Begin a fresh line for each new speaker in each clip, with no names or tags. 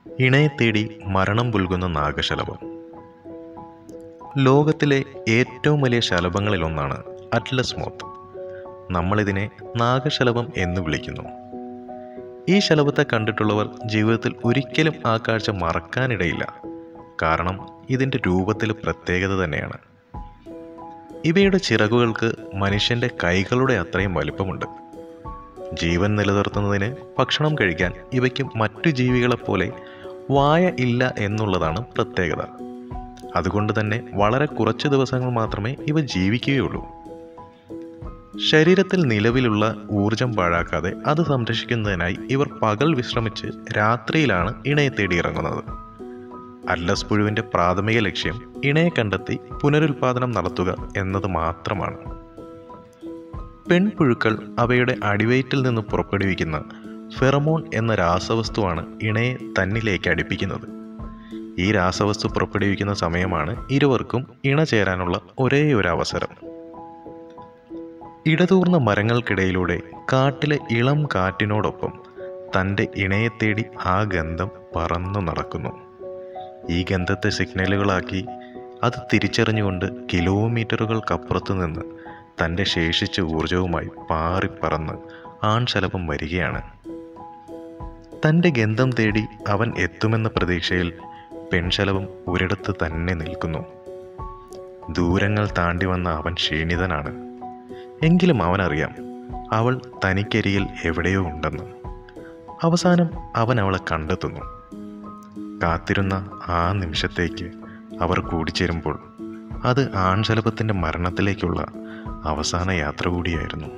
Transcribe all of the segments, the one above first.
ഇണയെ തേടി മരണം പുൽകുന്ന നാഗശലഭം ലോകത്തിലെ ഏറ്റവും വലിയ ശലഭങ്ങളിലൊന്നാണ് അറ്റ്ലസ് മോത്ത് നമ്മളിതിനെ നാഗശലഭം എന്ന് വിളിക്കുന്നു ഈ ശലഭത്തെ കണ്ടിട്ടുള്ളവർ ജീവിതത്തിൽ ഒരിക്കലും ആ കാഴ്ച മറക്കാനിടയില്ല കാരണം ഇതിൻ്റെ രൂപത്തിൽ പ്രത്യേകത തന്നെയാണ് ഇവയുടെ ചിറകുകൾക്ക് മനുഷ്യൻ്റെ കൈകളുടെ അത്രയും വലിപ്പമുണ്ട് ജീവൻ നിലനിർത്തുന്നതിന് ഭക്ഷണം കഴിക്കാൻ ഇവയ്ക്ക് മറ്റു ജീവികളെപ്പോലെ വായ ഇല്ല എന്നുള്ളതാണ് പ്രത്യേകത അതുകൊണ്ട് തന്നെ വളരെ കുറച്ച് ദിവസങ്ങൾ മാത്രമേ ഇവ ജീവിക്കുകയുള്ളൂ ശരീരത്തിൽ നിലവിലുള്ള ഊർജം പാഴാക്കാതെ അത് സംരക്ഷിക്കുന്നതിനായി ഇവർ പകൽ വിശ്രമിച്ച് രാത്രിയിലാണ് ഇണയെ തേടി ഇറങ്ങുന്നത് അല്ലസ് പുഴുവിൻ്റെ പ്രാഥമിക ലക്ഷ്യം ഇണയെ കണ്ടെത്തി പുനരുൽപാദനം നടത്തുക എന്നത് മാത്രമാണ് പെൺപുഴുക്കൾ അവയുടെ അടിവയറ്റിൽ നിന്ന് പുറപ്പെടുവിക്കുന്ന ഫെറമോൺ എന്ന രാസവസ്തുവാണ് ഇണയെ തന്നിലേക്ക് അടുപ്പിക്കുന്നത് ഈ രാസവസ്തു പുറപ്പെടുവിക്കുന്ന സമയമാണ് ഇരുവർക്കും ഇണ ചേരാനുള്ള ഒരേ ഒരു അവസരം ഇടതൂർന്ന മരങ്ങൾക്കിടയിലൂടെ കാട്ടിലെ ഇളം കാറ്റിനോടൊപ്പം തൻ്റെ ഇണയെ തേടി ആ ഗന്ധം പറന്നു നടക്കുന്നു ഈ ഗന്ധത്തെ സിഗ്നലുകളാക്കി അത് തിരിച്ചറിഞ്ഞുകൊണ്ട് കിലോമീറ്ററുകൾക്കപ്പുറത്ത് നിന്ന് തൻ്റെ ശേഷിച്ച ഊർജവുമായി പാറിപ്പറന്ന് ആൺശലഭം വരികയാണ് തൻ്റെ ഗന്ധം തേടി അവൻ എത്തുമെന്ന പ്രതീക്ഷയിൽ പെൺശലഭം ഒരിടത്ത് തന്നെ നിൽക്കുന്നു ദൂരങ്ങൾ താണ്ടി വന്ന അവൻ ക്ഷീണിതനാണ് എങ്കിലും അവനറിയാം അവൾ തനിക്കരിയിൽ എവിടെയോ ഉണ്ടെന്ന് അവസാനം അവൻ അവളെ കണ്ടെത്തുന്നു കാത്തിരുന്ന ആ നിമിഷത്തേക്ക് അവർ കൂടിച്ചേരുമ്പോൾ അത് ആൺശലഭത്തിൻ്റെ മരണത്തിലേക്കുള്ള അവസാന യാത്ര കൂടിയായിരുന്നു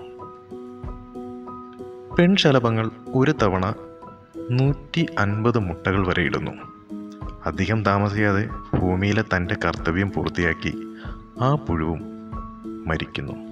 പെൺശലഭങ്ങൾ ഒരു തവണ നൂറ്റി അൻപത് മുട്ടകൾ വരെ ഇടുന്നു അധികം താമസിയാതെ ഭൂമിയിലെ തൻ്റെ കർത്തവ്യം പൂർത്തിയാക്കി ആ പുഴുവും മരിക്കുന്നു